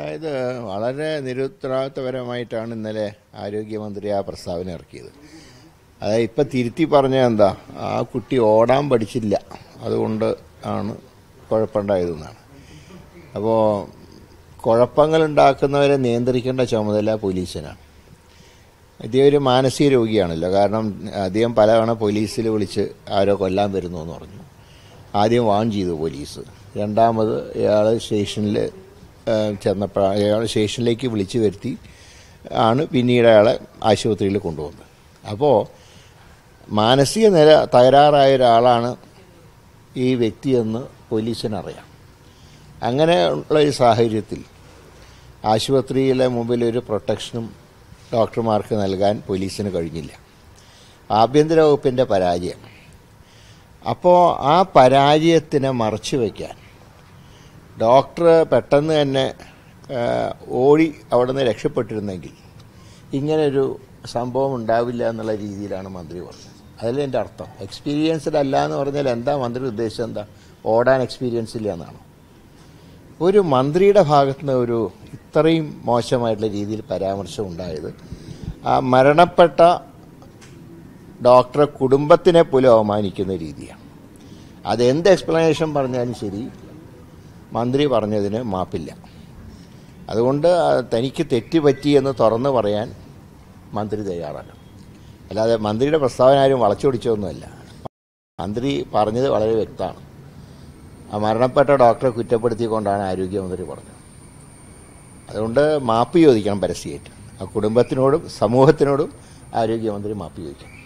അതായത് വളരെ നിരുത്തരവാദിത്തപരമായിട്ടാണ് ഇന്നലെ ആരോഗ്യമന്ത്രി ആ പ്രസ്താവന ഇറക്കിയത് അതായത് ഇപ്പം തിരുത്തി പറഞ്ഞ എന്താ ആ കുട്ടി ഓടാൻ പഠിച്ചില്ല അതുകൊണ്ട് ആണ് കുഴപ്പമുണ്ടായതെന്നാണ് അപ്പോൾ കുഴപ്പങ്ങൾ ഉണ്ടാക്കുന്നവരെ നിയന്ത്രിക്കേണ്ട ചുമതല പോലീസിനാണ് ഇദ്ദേഹം ഒരു മാനസിക രോഗിയാണല്ലോ കാരണം അദ്ദേഹം പലതവണ പോലീസിൽ വിളിച്ച് ആരോ കൊല്ലാൻ വരുന്നു എന്ന് പറഞ്ഞു ആദ്യം വാൺ ചെയ്തു പോലീസ് രണ്ടാമത് ഇയാൾ സ്റ്റേഷനിൽ ചെന്നപ്പോൾ അയാൾ സ്റ്റേഷനിലേക്ക് വിളിച്ചു വരുത്തി ആണ് പിന്നീട് അയാളെ ആശുപത്രിയിൽ കൊണ്ടുവന്നത് അപ്പോൾ മാനസിക നില തകരാറായ ഒരാളാണ് ഈ വ്യക്തിയെന്ന് പോലീസിനറിയാം അങ്ങനെ ഉള്ള ഒരു സാഹചര്യത്തിൽ ആശുപത്രിയിലെ മുമ്പിൽ ഒരു പ്രൊട്ടക്ഷനും ഡോക്ടർമാർക്ക് നൽകാൻ പോലീസിന് കഴിഞ്ഞില്ല ആഭ്യന്തര വകുപ്പിൻ്റെ പരാജയം അപ്പോൾ ആ പരാജയത്തിനെ മറച്ചു വയ്ക്കാൻ ഡോക്ടർ പെട്ടെന്ന് തന്നെ ആ, ഓടി അവിടെ നിന്ന് രക്ഷപ്പെട്ടിരുന്നെങ്കിൽ ഇങ്ങനൊരു സംഭവം ഉണ്ടാവില്ല എന്നുള്ള രീതിയിലാണ് മന്ത്രി പറഞ്ഞത് അതിൽ എൻ്റെ അർത്ഥം എക്സ്പീരിയൻസ്ഡ് അല്ല എന്ന് പറഞ്ഞാൽ എന്താ മന്ത്രി ഉദ്ദേശിച്ചത് എന്താ ഓടാൻ എക്സ്പീരിയൻസ് ഇല്ല എന്നാണോ ഒരു മന്ത്രിയുടെ ഭാഗത്തുനിന്ന് ഒരു ഇത്രയും മോശമായിട്ടുള്ള രീതിയിൽ പരാമർശം ഉണ്ടായത് ആ മരണപ്പെട്ട ഡോക്ടറെ കുടുംബത്തിനെ പോലും അവമാനിക്കുന്ന രീതിയാണ് അതെന്ത് എക്സ്പ്ലനേഷൻ പറഞ്ഞാലും ശരി മന്ത്രി പറഞ്ഞതിന് മാപ്പില്ല അതുകൊണ്ട് ആ തനിക്ക് തെറ്റ് പറ്റിയെന്ന് തുറന്ന് പറയാൻ മന്ത്രി തയ്യാറാണ് അല്ലാതെ മന്ത്രിയുടെ പ്രസ്താവന ആരും വളച്ചൊടിച്ചൊന്നുമല്ല മന്ത്രി പറഞ്ഞത് വളരെ വ്യക്തമാണ് ആ മരണപ്പെട്ട ഡോക്ടറെ കുറ്റപ്പെടുത്തിക്കൊണ്ടാണ് ആരോഗ്യമന്ത്രി പറഞ്ഞത് അതുകൊണ്ട് മാപ്പ് ചോദിക്കണം പരസ്യമായിട്ട് ആ കുടുംബത്തിനോടും സമൂഹത്തിനോടും ആരോഗ്യമന്ത്രി മാപ്പ് ചോദിക്കണം